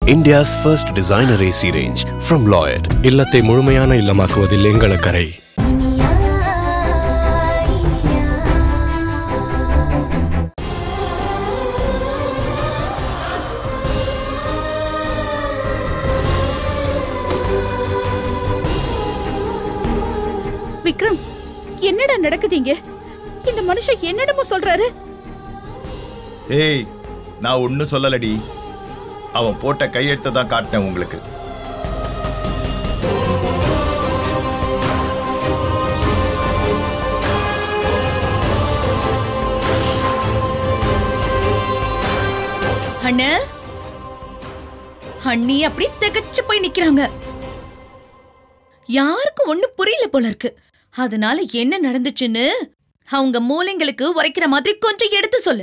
India's first designer AC range from Lloyd. இல்லத்தை முழுமையான இல்லமாக்குவதில் எங்கள் அக்கறை விக்ரம் என்னடா நடக்குதீங்க இந்த மனுஷன் என்னடமோ சொல்றாரு ஏய் நான் ஒன்னும் சொல்லலடி அவன் போட்ட கையெழுத்தை தான் காட்டினேன் உங்களுக்கு அண்ணே அண்ணி அப்படி திகச்சு போய் நிக்கிறாங்க யாருக்கும் ஒண்ணு புரியல போல இருக்கு அதனால என்ன நடந்துச்சுன்னு அவங்க மூளைங்களுக்கு உரைக்கிற மாதிரி கொஞ்சம் எடுத்து சொல்லு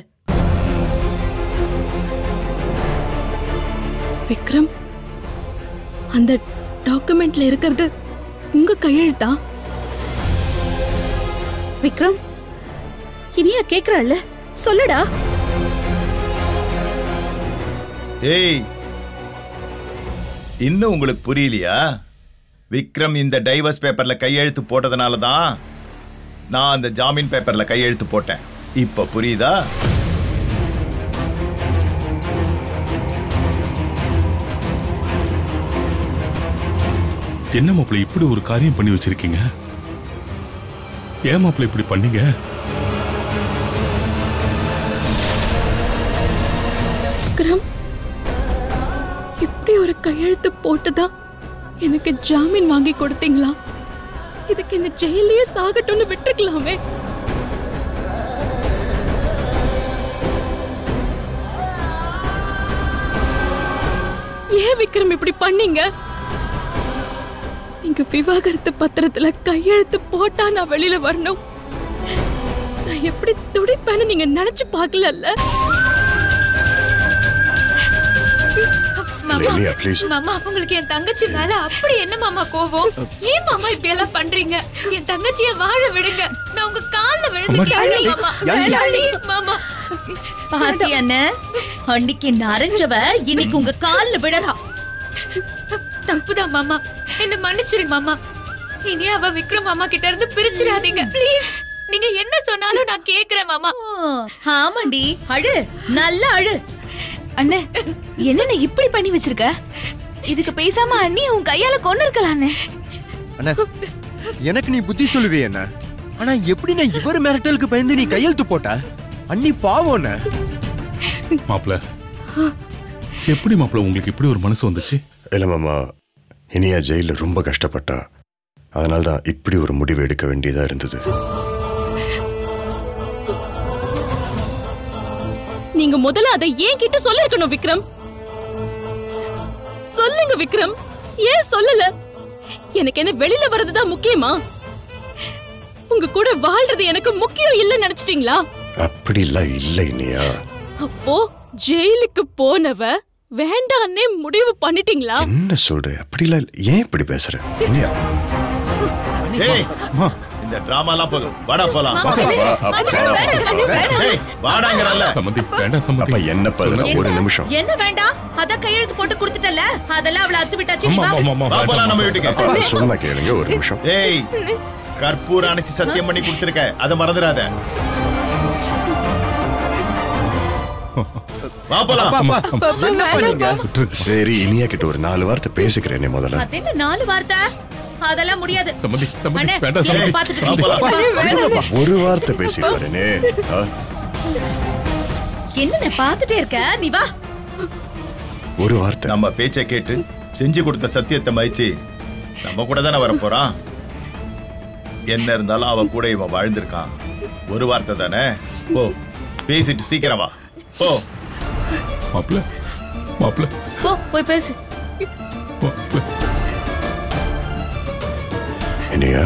விக்ரம் அந்த டாக்குமெண்ட்ல இருக்கிறது உங்க கையெழுத்தா விக்ரம் இனியா கேக்குறாள்ல சொல்லுடா ஏய் இன்னும் உங்களுக்கு புரியலையா விக்ரம் இந்த டைவர்ஸ் பேப்பர்ல கையெழுத்து போட்டதுனால தான் நான் அந்த ஜாமீன் பேப்பர்ல கையெழுத்து போட்டேன் இப்ப புரியுதா என்ன மாப்பிள்ள இப்படி ஒரு காரியம் பண்ணி வச்சிருக்கீங்க ஏன் மாப்பிள்ள இப்படி பண்ணீங்க விக்ரம் இப்படி ஒரு கையெழுத்து போட்டுதான் எனக்கு ஜாமீன் வாங்கி கொடுத்தீங்களா இதுக்கு என்ன ஜெயிலையே சாகட்டும்னு விட்டுருக்கலாமே ஏன் விக்ரம் இப்படி பண்ணீங்க நீங்க விவாகரத்து பத்திரத்துல கையெழுத்து போட்டா நான் வெளியில வரணும் நான் எப்படி துடிப்பேன்னு நீங்க நினைச்சு பார்க்கலல்ல மாமா லிலியா, please. மாமா உங்களுக்கு என் தங்கச்சி மேல அப்படி என்ன மாமா கோவம் ஏன் மாமா இப்படி எல்லாம் பண்றீங்க என் தங்கச்சிய வாழ விடுங்க நான் உங்க கால்ல விழுந்து அம்மா. கேளுங்க மாமா Please, மாமா பாத்தி அண்ணன் அன்னைக்கு நரைஞ்சவ இன்னைக்கு உங்க கால்ல விழறா தப்புதான் மாமா என்ன மன்னிச்சிருங்க மாமா இனி அவ விக்ரம் மாமா கிட்ட இருந்து பிரிச்சிடாதீங்க ப்ளீஸ் நீங்க என்ன சொன்னாலும் நான் கேக்குறேன் மாமா ஆமாண்டி அழு நல்லா அழு அண்ணே என்னண்ணே இப்படி பண்ணி வச்சிருக்க இதுக்கு பேசாம அண்ணி உன் கையால கொண்டு இருக்கலாண்ணே அண்ணா எனக்கு நீ புத்தி சொல்லுவே என்ன ஆனா எப்படி நான் இவர் மிரட்டலுக்கு பயந்து நீ கையெழுத்து போட்ட அண்ணி பாவம் அண்ணா. மாப்பிள்ள எப்படி மாப்பிள்ள உங்களுக்கு இப்படி ஒரு மனசு வந்துச்சு இல்லை மாமா இனியா ஜெயிலில் ரொம்ப கஷ்டப்பட்டா அதனால தான் இப்படி ஒரு முடிவு எடுக்க வேண்டியதாக இருந்தது நீங்க முதல்ல அதை ஏன் கிட்ட சொல்லிருக்கணும் விக்ரம் சொல்லுங்க விக்ரம் ஏன் சொல்லல எனக்கு என்ன வெளியில வர்றதுதான் முக்கியமா உங்க கூட வாழ்றது எனக்கு முக்கியம் இல்லைன்னு நினைச்சிட்டீங்களா அப்படிலாம் இல்லை இனியா அப்போ ஜெயிலுக்கு போனவ வேண்டான்னே முடிவு பண்ணிட்டீங்களா என்ன சொல்ற அப்படிலாம் இல்ல. ஏன் இப்படி பேசுற இனியா ஏய் இந்த டிராமாலாம் போதும் வாடா போலாம் அப்பா, அப்பா, ஏய் வாடாங்கறல்ல சம்மந்தி வேண்டாம் சம்மந்தி அப்பா என்னப்பா இதெல்லாம் ஒரு நிமிஷம் என்ன வேண்டாம் அத கையெழுத்து போட்டு கொடுத்துட்டல அதெல்லாம் அவள அத்து விட்டாச்சு நீ ஆமா வா ஆமா ஆமா வா போலாம் நம்ம வீட்டுக்கு அப்பா சொன்னா கேளுங்க ஒரு நிமிஷம் ஏய் கற்பூரம் அணைச்சு சத்தியம் பண்ணி கொடுத்திருக்க அதை மறந்துடாத வா போலாம் அப்பா, அப்பா, என்னப்பா நீங்க சரி இனியா கிட்ட ஒரு நாலு வார்த்தை பேசிக்கிறேனே முதல்ல அது என்ன நாலு வார்த்தை அதெல்லாம் முடியாது சம்மந்தி சம்மந்தி அண்ணே, வேண்டாம் என்ன சம்மந்தி பார்த்துட்டு வா இருக்கீங்க? போலாம். ஒரு வார்த்தை பேசி பாருனே ஆ? என்ன பார்த்துட்டே இருக்க நீ வா ஒரு வார்த்தை நம்ம பேச்சை கேட்டு செஞ்சு கொடுத்த சத்தியத்தை மதிச்சு நம்ம கூட தானே வர போறான் என்ன இருந்தாலும் அவன் கூட இவன் வாழ்ந்திருக்கான் ஒரு வார்த்தை தானே போ பேசிட்டு சீக்கிரம் வா போ மாப்பிள்ள மாப்பிள்ள போ போய் பேசு மாப்பிள்ள இனியா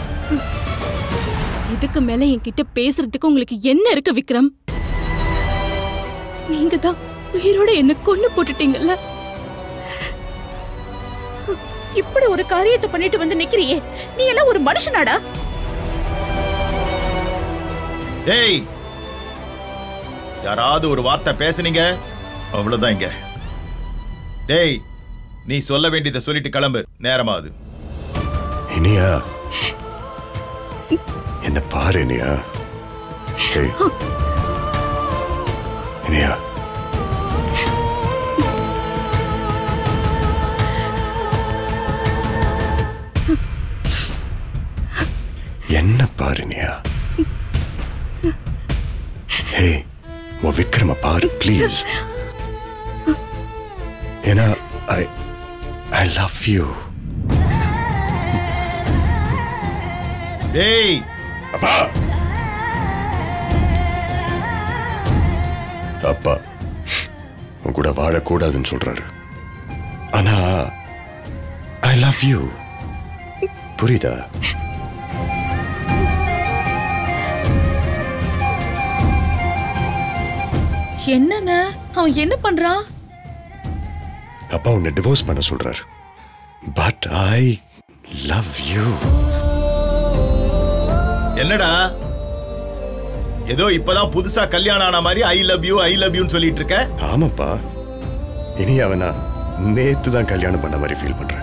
இதுக்கு மேல என்கிட்ட பேசுறதுக்கு உங்களுக்கு என்ன இருக்கு விக்ரம் நீங்க தான் உயிரோட என்ன கொண்டு போட்டுட்டீங்கல்ல இப்படி ஒரு காரியத்தை பண்ணிட்டு வந்து நிக்கிறியே நீ எல்லாம் ஒரு மனுஷனாடா ஏய் யாராவது ஒரு வார்த்தை பேசுனீங்க அவ்வளவுதான் இங்க டேய் நீ சொல்ல வேண்டியதை சொல்லிட்டு கிளம்பு நேரமாகுது இனியா என்ன பாரு இனியா ஏய். இனியா என்ன பாரு இனியா ஹே உன் விக்ரம பாரு ப்ளீஸ் ஏன்னா ஐ ஐ லவ் யூ டேய் அப்பா அப்பா உன் கூட வாழக்கூடாதுன்னு சொல்றாரு ஆனா ஐ லவ் யூ புரியுதா என்னண்ணே அவன் என்ன பண்றான் அப்பா உன்னை டிவோர்ஸ் பண்ண சொல்றாரு பட் ஐ லவ் யூ என்னடா ஏதோ இப்பதான் புதுசா கல்யாணம் ஆன மாதிரி I love you I love யூன்னு சொல்லிட்டு இருக்க ஆமாப்பா இனி அவனா நேத்து தான் கல்யாணம் பண்ண மாதிரி ஃபீல் பண்றேன்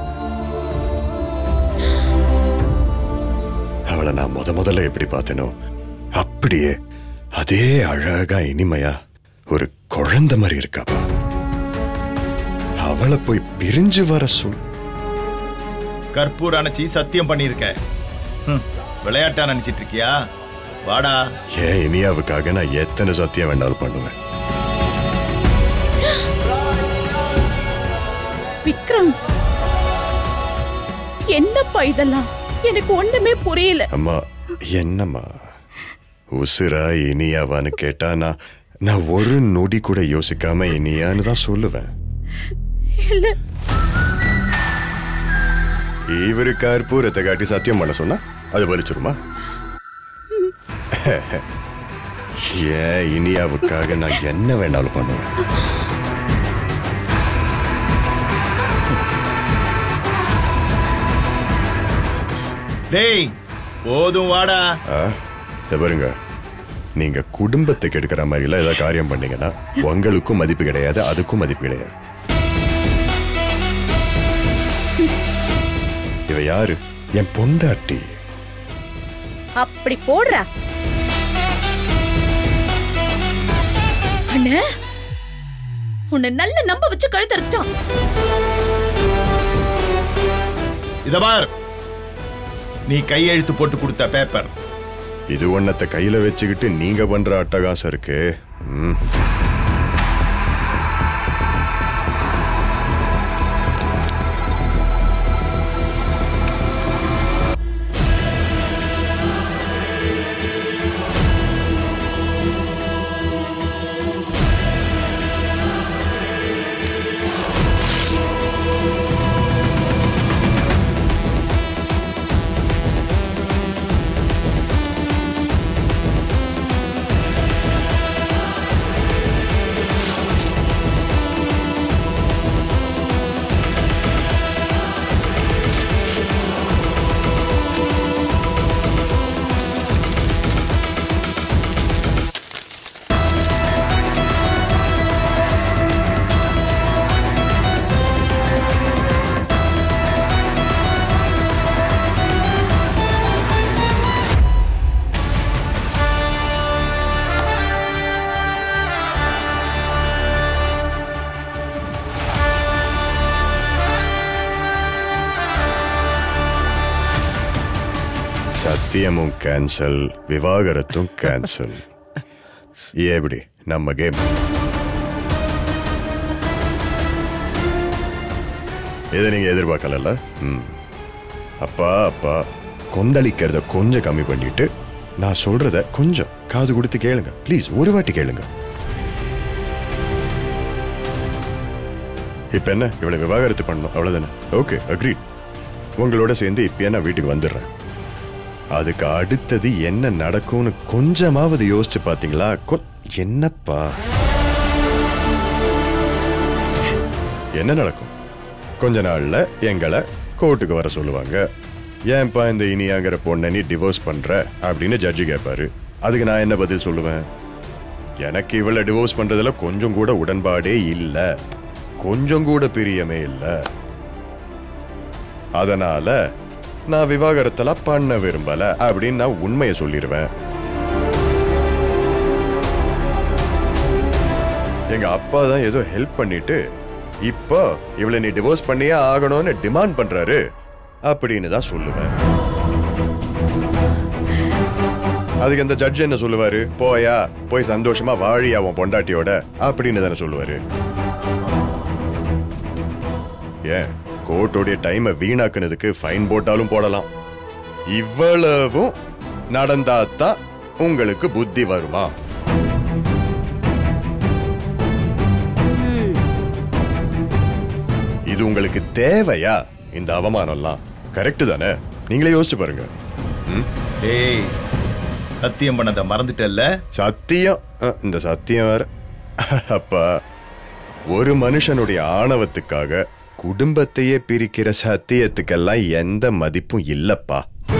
அவளை நான் முத முதல்ல எப்படி பார்த்தேனோ அப்படியே அதே அழகா இனிமையா ஒரு குழந்தை மாதிரி இருக்காப்பா அவளை போய் பிரிஞ்சு வர சொல் கற்பூர் அணைச்சி சத்தியம் பண்ணியிருக்க ஹம், விளையாட்டா நினைச்சிட்டு இருக்கியா வாடா ஏன் இனியாவுக்காக நான் எத்தனை சத்தியம் வேணாலும் பண்ணுவேன் விக்ரம் என்னப்பா இதெல்லாம் எனக்கு ஒண்ணுமே புரியல அம்மா என்னம்மா உசுரா இனியாவான்னு கேட்டா நான் நான் ஒரு நொடி கூட யோசிக்காம இனியான்னு தான் சொல்லுவேன் இல்ல இவரு கற்பூரத்தை காட்டி சத்தியம் பண்ண சொன்னா அது வலிச்சிருமா ஏன் இனியாவுக்காக நான் என்ன வேணாலும் பண்ணுவேன் டேய் போதும் வாடா ஆ, இத பாருங்க நீங்க குடும்பத்துக்கு எடுக்கிற மாதிரி எல்லாம் ஏதாவது காரியம் பண்ணீங்கன்னா உங்களுக்கும் மதிப்பு கிடையாது அதுக்கும் மதிப்பு கிடையாது இவ யாரு என் பொண்டாட்டி அப்படி போடுறா அண்ணே உன்னை நல்ல நம்ப வச்சு கழுத்தறுத்தான் இத பார் நீ கையெழுத்து போட்டு கொடுத்த பேப்பர் இது ஒன்னத்தை கையில வச்சுக்கிட்டு நீங்க பண்ற அட்டகாசம் இருக்கு ம். சத்தியமும் கேன்சல் விவாகரத்தும் கேன்சல் எப்படி நம்ம கேம் இதை நீங்க எதிர்பார்க்கல ம் அப்பா அப்பா கொந்தளிக்கிறத கொஞ்சம் கம்மி பண்ணிட்டு நான் சொல்றத கொஞ்சம் காது கொடுத்து கேளுங்க ப்ளீஸ் ஒரு வாட்டி கேளுங்க இப்ப என்ன இவளை விவாகரத்து பண்ணணும் அவ்வளவுதானே ஓகே அக்ரீட் உங்களோட சேர்ந்து இப்பயே நான் வீட்டுக்கு வந்துடுறேன் அதுக்கு அடுத்தது என்ன நடக்கும்னு கொஞ்சமாவது யோசிச்சு பாத்தீங்களா கொ- என்னப்பா என்ன நடக்கும் கொஞ்ச நாள்ல எங்களை கோர்ட்டுக்கு வர சொல்லுவாங்க ஏன்பா இந்த இனியாங்கிற பொண்ணை நீ டிவோர்ஸ் பண்ற அப்படின்னு ஜட்ஜி கேட்பாரு அதுக்கு நான் என்ன பதில் சொல்லுவேன் எனக்கு இவளை டிவோர்ஸ் பண்றதுல கொஞ்சம் கூட உடன்பாடே இல்ல கொஞ்சம் கூட பிரியமே இல்ல அதனால நான் விவாகரத்தெல்லாம் பண்ண விரும்பல அப்படின்னு நான் உண்மையை சொல்லிடுவேன் எங்க அப்பா தான் ஏதோ ஹெல்ப் பண்ணிட்டு இப்போ இவளை நீ டிவோர்ஸ் பண்ணியே ஆகணும்னு டிமாண்ட் பண்றாரு அப்படின்னு தான் சொல்லுவேன் அதுக்கு அந்த ஜட்ஜ் என்ன சொல்லுவாரு போயா போய் சந்தோஷமா வாழி அவன் பொண்டாட்டியோட அப்படின்னு தானே சொல்லுவாரு ஏன் கோர்ட்டோடைய டைமை வீணாக்குனதுக்கு ஃபைன் போட்டாலும் போடலாம் இவ்வளவும் நடந்தாதான் உங்களுக்கு புத்தி வருமா இது உங்களுக்கு தேவையா இந்த அவமானம்லாம் கரெக்ட் தானே நீங்களே யோசிச்சு பாருங்க ம்? ஏய் சத்தியம் பண்ணதை மறந்துட்டல்ல சத்தியம் அஹ், இந்த சத்தியம் வேற அப்பா ஒரு மனுஷனுடைய ஆணவத்துக்காக குடும்பத்தையே பிரிக்கிற சத்தியத்துக்கெல்லாம் எந்த மதிப்பும் இல்லப்பா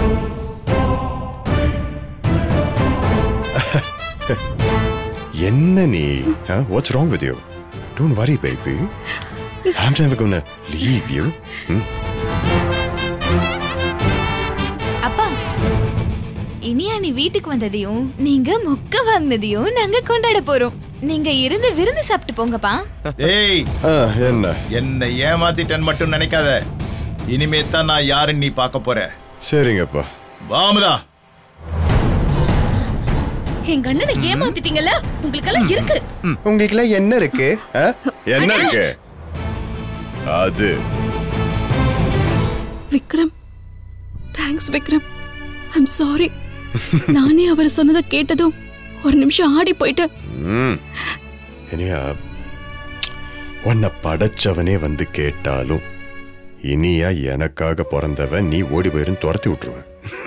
என்ன நீ what's wrong with you don't worry baby I'm never gonna leave you. ம்? அப்பா இனியா நீ வீட்டுக்கு வந்ததையும் நீங்க மொக்க வாங்கினதையும் நாங்க கொண்டாட போறோம் நீங்க இருந்து விருந்து சாப்பிட்டு போங்கப்பா ஏய் ஆ, என்ன என்னை ஏமாத்திட்டேன்னு மட்டும் நினைக்காத இனிமே தான் நான் யாருன்னு நீ பார்க்க போற சரிங்கப்பா வாமுதா எங்க அண்ணனை ஏமாத்திட்டீங்கல்ல உங்களுக்கெல்லாம் இருக்கு உங்களுக்கு என்ன இருக்கு ஆ? என்ன இருக்கு அது Vikram thanks Vikram I'm sorry நானே அவர் சொன்னதை கேட்டதும் ஒரு நிமிஷம் ஆடி போயிட்டேன் ம். இனியா உன்னை படைச்சவனே வந்து கேட்டாலும் இனியா எனக்காக பிறந்தவன் நீ ஓடி போயிருந்து துரத்தி விட்டுருவேன்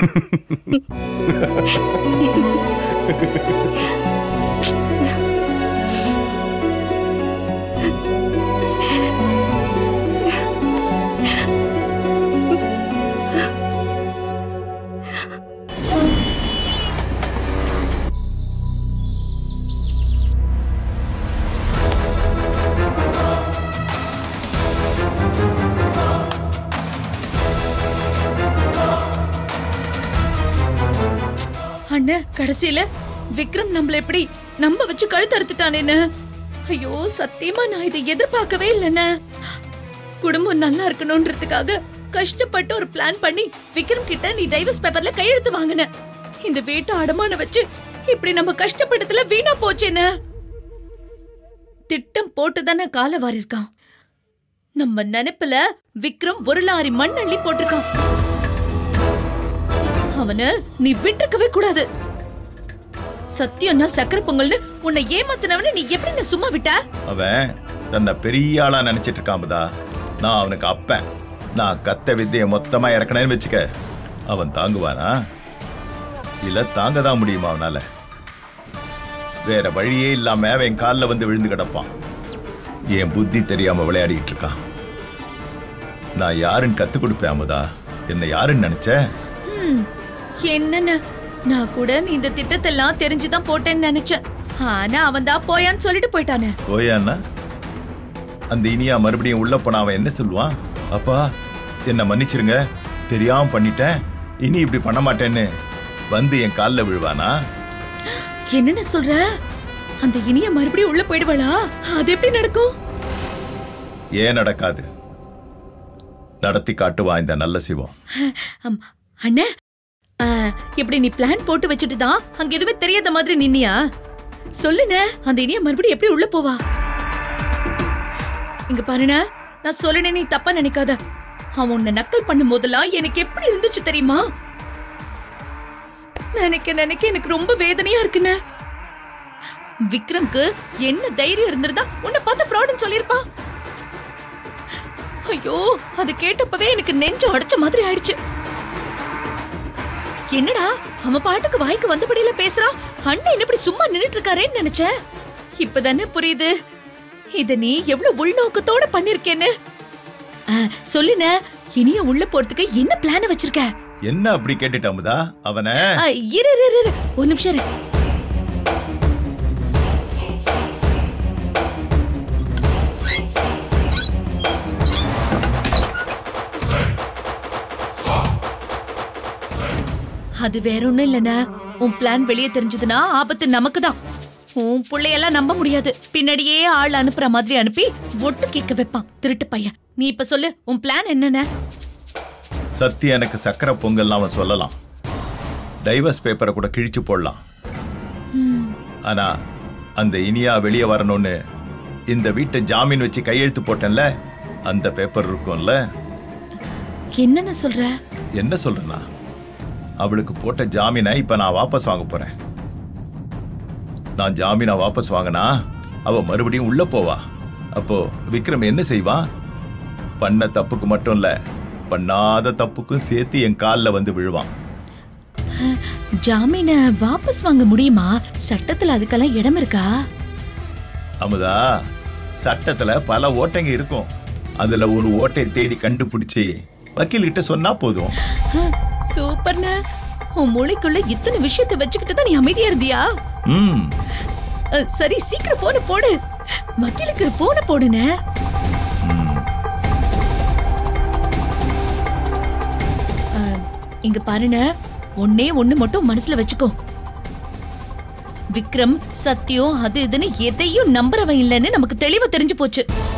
அண்ணன் கடைசியில விக்ரம் நம்மள எப்படி நம்ப வச்சு கழுத்து அறுத்துட்டானேன்னு ஐயோ சத்தியமா நான் இதை எதிர்பார்க்கவே இல்லைண்ணே குடும்பம் நல்லா இருக்கணும்ன்றதுக்காக கஷ்டப்பட்டு ஒரு பிளான் பண்ணி விக்ரம் கிட்ட நீ டைவர்ஸ் பேப்பர்ல கையெழுத்து வாங்கின இந்த வீட்டை அடமான வச்சு இப்படி நம்ம கஷ்டப்பட்டதுல வீணா போச்சேன்னு திட்டம் போட்டு தானே கால வாரிருக்கான் நம்ம நினைப்புல விக்ரம் ஒரு லாரி மண் அள்ளி போட்டிருக்கான் அவன நீ விட்டுருக்கவே கூடாது சத்தியம்னா சக்கரை பொங்கல்னு உன்னை ஏமாத்தினவன நீ எப்படி நான் சும்மா விட்ட அவன் தன்னை பெரிய ஆளா நினைச்சிட்டு இருக்காம்பதா நான் அவனுக்கு அப்பேன் நான் கத்த வித்தைய மொத்தமா இறக்கணேன்னு வச்சுக்க அவன் தாங்குவானா இல்ல தாங்க தான் முடியுமா அவனால வேற வழியே இல்லாம அவன் என் கால்ல வந்து விழுந்து கிடப்பான் என் புத்தி தெரியாம விளையாடிட்டு இருக்கான் நான் யாருன்னு கத்து கொடுப்பேன் அமுதா என்ன யாருன்னு நினைச்ச ஹம், என்னன்னு நான் கூட நீ இந்த திட்டத்தெல்லாம் தெரிஞ்சுதான் போட்டேன்னு நினைச்சேன் ஆனா அவன் தான் போயான்னு சொல்லிட்டு போயிட்டானே போயான்னா அந்த இனியா மறுபடியும் உள்ள போனா அவன் என்ன சொல்லுவான் அப்பா என்ன மன்னிச்சிருங்க தெரியாம பண்ணிட்டேன் இனி இப்படி பண்ண மாட்டேன்னு வந்து என் கால்ல விழுவானா என்னன்னு சொல்ற அந்த இனிய மறுபடியும் உள்ள போயிடுவாளா அது எப்படி நடக்கும் ஏன் நடக்காது நடத்தி காட்டுவா இந்த நல்ல சிவம் அம், அண்ணே ஆ, இப்படி நீ பிளான் போட்டு வச்சுட்டு தான் அங்க எதுவுமே தெரியாத மாதிரி நின்னியா சொல்லுன அந்த இனிய மறுபடியும் எப்படி உள்ள போவா இங்க பாருண்ண நான் சொல்லுனே நீ தப்பா நினைக்காத அவன் உன்னை நக்கல் பண்ணும் போதெல்லாம் எனக்கு எப்படி இருந்துச்சு தெரியுமா நினைக்க நினைக்க எனக்கு ரொம்ப வேதனையா இருக்குண்ணே விக்ரம்க்கு என்ன தைரியம் இருந்திருந்தா உன்னை பார்த்து ஃப்ராடுன்னு சொல்லியிருப்பான் ஐயோ அது கேட்டப்பவே எனக்கு நெஞ்சு அடைச்ச மாதிரி ஆயிடுச்சு என்னடா அவன் பாட்டுக்கு வாய்க்கு வந்தபடியில பேசுறான் அண்ணன் இப்படி சும்மா நின்னுட்டு இருக்காரேன்னு நினைச்சேன் இப்பதானே புரியுது இத நீ எவ்வளவு உள்நோக்கத்தோட பண்ணிருக்கேன்னு ஆ, சொல்லுன இனிய உள்ள போறதுக்கு என்ன பிளான் வச்சிருக்க என்ன அப்படி கேட்டுட்ட அமுதா அவனை ஆ, இரு இரு, இரு, இரு ஒரு நிமிஷம் இரு அது வேற ஒண்ணும் இல்லைண்ணே உன் பிளான் வெளியே தெரிஞ்சதுன்னா ஆபத்து நமக்கு தான் உன் பிள்ளையெல்லாம் நம்ப முடியாது பின்னாடியே ஆள் அனுப்புற மாதிரி அனுப்பி ஒட்டு கேட்க வைப்பான் திருட்டு பையன் நீ இப்ப சொல்லு உன் பிளான் என்னென்ன சத்தி எனக்கு சக்கரை பொங்கல்னு அவன் சொல்லலாம் டைவர்ஸ் பேப்பரை கூட கிழிச்சு போடலாம் ஆனா அந்த இனியா வெளியே வரணும்னு இந்த வீட்டை ஜாமீன் வச்சு கையெழுத்து போட்டேன்ல அந்த பேப்பர் இருக்கும்ல என்னென்ன சொல்ற என்ன சொல்றேன்னா அவளுக்கு போட்ட ஜாமீனை இப்ப நான் வாபஸ் வாங்க போறேன் நான் ஜாமீனை வாபஸ் வாங்கினா அவ மறுபடியும் உள்ள போவா அப்போ விக்ரம் என்ன செய்வான் பண்ண தப்புக்கு மட்டும் இல்ல பண்ணாத தப்புக்கும் சேர்த்து என் காலில் வந்து விழுவான் ஜாமீன வாபஸ் வாங்க முடியுமா சட்டத்துல அதுக்கெல்லாம் இடம் இருக்கா அமுதா சட்டத்துல பல ஓட்டைங்க இருக்கும் அதுல ஒரு ஓட்டையை தேடி கண்டுபிடிச்சு வக்கீல் கிட்ட சொன்னா போதும் சூப்பர்ண்ண உன் மூளைக்குள்ள இத்தனை விஷயத்தை வச்சுக்கிட்டு தான் நீ அமைதியா இருந்தியா ம் அஹ், சரி சீக்கிரம் போன போடு வக்கீலுக்கு போன போடுனே அஹ், இங்க பாருண்ண ஒன்னே ஒண்ணு மட்டும் மனசுல வச்சுக்கோ விக்ரம் சத்தியம் அது இதுன்னு எதையும் நம்புறவன் இல்லைன்னு நமக்கு தெளிவா தெரிஞ்சு போச்சு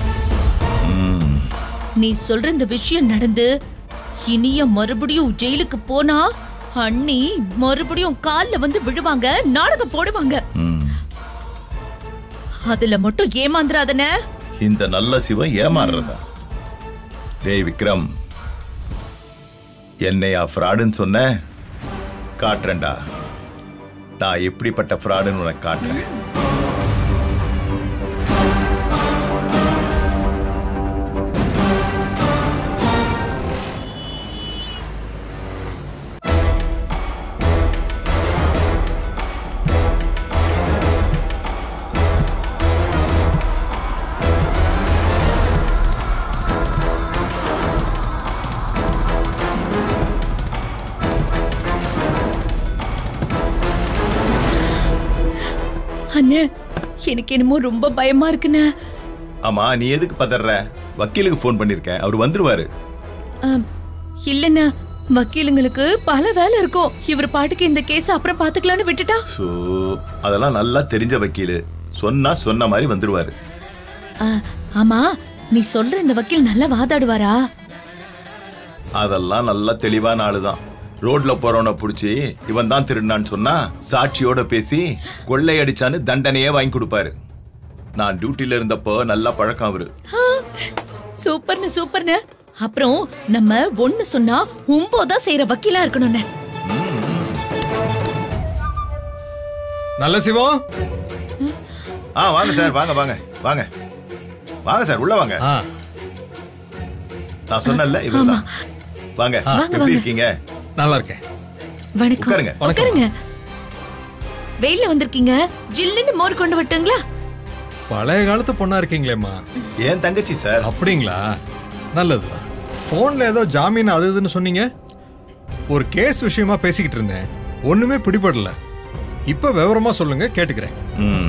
நீ சொல்ற இந்த விஷயம் நடந்து இனிய மறுபடியும் ஜெயிலுக்கு போனா அண்ணி மறுபடியும் கால்ல வந்து விழுவாங்க நாடகம் போடுவாங்க ம். அதுல மட்டும் ஏமாந்துராதன இந்த நல்ல சிவன் ஏமாறுறதா டேய் விக்ரம் என்னையா ஃப்ராடுன்னு சொன்ன காட்டுறேன்டா நான் எப்படிப்பட்ட ஃப்ராடுன்னு உனக்கு காட்டுறேன் அண்ணே எனக்கு என்னமோ ரொம்ப பயமா இருக்குண்ணே ஆமா நீ எதுக்கு பதற வக்கீலுக்கு ஃபோன் பண்ணிருக்கேன் அவர் வந்துருவாரு அஹ், இல்லண்ணே வக்கீலுங்களுக்கு பல வேலை இருக்கும் இவர் பாட்டுக்கு இந்த கேஸ் அப்புறம் பாத்துக்கலாம்னு விட்டுட்டா ஸோ அதெல்லாம் நல்லா தெரிஞ்ச வக்கீலு சொன்னா சொன்ன மாதிரி வந்துருவாரு அஹ், ஆமா நீ சொல்ற இந்த வக்கீல் நல்லா வாதாடுவாரா அதெல்லாம் நல்லா தெளிவான ஆளுதான் ரோட்ல போறவன புடிச்சு இவன் தான் திருடினான்னு சொன்னா சாட்சியோட பேசி கொள்ளையடிச்சான்னு தண்டனையே வாங்கி கொடுப்பாரு நான் டியூட்டில இருந்தப்போ நல்லா பழக்கம் அவரு ஆ, சூப்பர்னு சூப்பர்னு அப்புறம் நம்ம ஒண்ணு சொன்னா ஒன்பதா செய்யற வக்கீலா இருக்கணும்னு நல்ல சிவம் ஆ வாங்க சார் வாங்க வாங்க வாங்க வாங்க சார் உள்ள வாங்க ஆ நான் சொன்னேன்ல இதுதான் வாங்க வாங்க, எப்படி வாங்க. இருக்கீங்க நல்லா இருக்கேன் வணக்கம் உட்காருங்க. உட்காருங்க வெயில்ல வந்திருக்கீங்க ஜில்லுன்னு மோர் கொண்டு விட்டுங்களா பழைய காலத்து பொண்ணா இருக்கீங்களேம்மா ஏன் தங்கச்சி சார் அப்படிங்களா நல்லதுதான் போன்ல ஏதோ ஜாமீன் அது இதுன்னு சொன்னீங்க ஒரு கேஸ் விஷயமா பேசிக்கிட்டு இருந்தேன் ஒண்ணுமே பிடிபடல இப்ப விவரமா சொல்லுங்க கேட்டுக்கிறேன் ம்.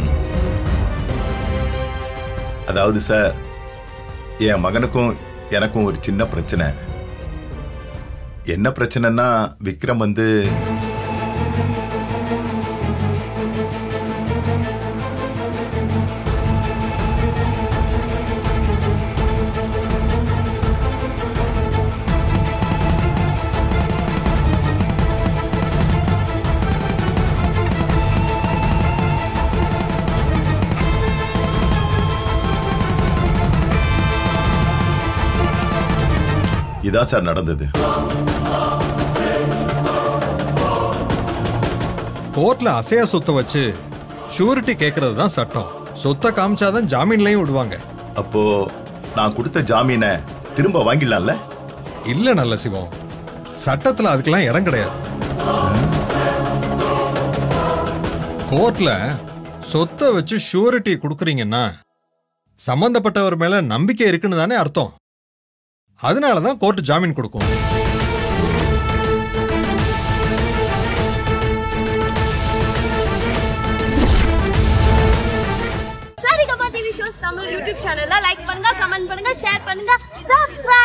அதாவது சார் என் மகனுக்கும் எனக்கும் ஒரு சின்ன பிரச்சனை என்ன பிரச்சனைன்னா விக்ரம் வந்து இதான் சார் நடந்தது கோர்ட்ல அசையா சொத்தை வச்சு ஷூரிட்டி கேட்கறது தான் சட்டம் சொத்தை காமிச்சாதான் ஜாமீன்லயும் விடுவாங்க அப்போ நான் கொடுத்த ஜாமீனை திரும்ப வாங்கிடலாம்ல இல்ல நல்ல சிவம் சட்டத்துல அதுக்கெல்லாம் இடம் கிடையாது கோர்ட்ல சொத்தை வச்சு ஷூரிட்டி கொடுக்குறீங்கன்னா சம்பந்தப்பட்டவர் மேல நம்பிக்கை இருக்குன்னு தானே அர்த்தம் அதனால தான் கோர்ட் ஜாமீன் கொடுக்கும் Saregama TV shows Tamil YouTube சேனல்ல லைக் பண்ணுங்க கமெண்ட் பண்ணுங்க ஷேர் பண்ணுங்க சப்ஸ்கிரைப்